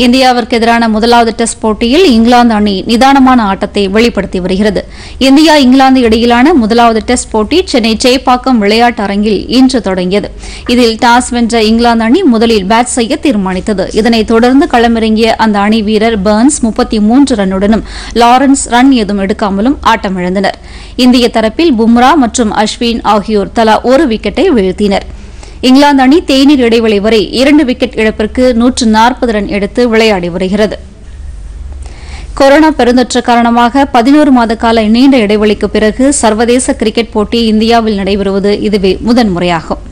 இந்தியாவிற்கு எதிரான முதலாவது டெஸ்ட் போட்டியில் இங்கிலாந்து அணி நிதானமான ஆட்டத்தை வெளிப்படுத்தி வருகிறது இந்தியா இங்கிலாந்து இடையிலான முதலாவது டெஸ்ட் போட்டி சென்னை சேப்பாக்கம் விளையாட்டு அரங்கில் இன்று தொடங்கியது இதில் டாஸ் வென்ற இங்கிலாந்து அணி முதலில் பேட் செய்ய தீர்மானித்தது இதனைத் தொடர்ந்து களமிறங்கிய அந்த அணி வீரர் பர்ன்ஸ் முப்பத்தி மூன்று ரன்னுடனும் லாரன்ஸ் ரன் ஏதும் எடுக்காமலும் ஆட்டமிழந்தனர் இந்திய தரப்பில் பும்ரா மற்றும் அஸ்வின் ஆகியோர் தலா ஒரு விக்கெட்டை வீழ்த்தினர் இங்கிலாந்து அணி தேநீர் இடைவெளி வரை இரண்டு விக்கெட் இழப்பிற்கு நூற்று நாற்பது ரன் எடுத்து விளையாடி வருகிறது கொரோனா பெருந்தொற்று காரணமாக பதினோரு மாத கால நீண்ட இடைவெளிக்கு பிறகு சர்வதேச கிரிக்கெட் போட்டி இந்தியாவில் நடைபெறுவது இதுவே முதன்முறையாகும்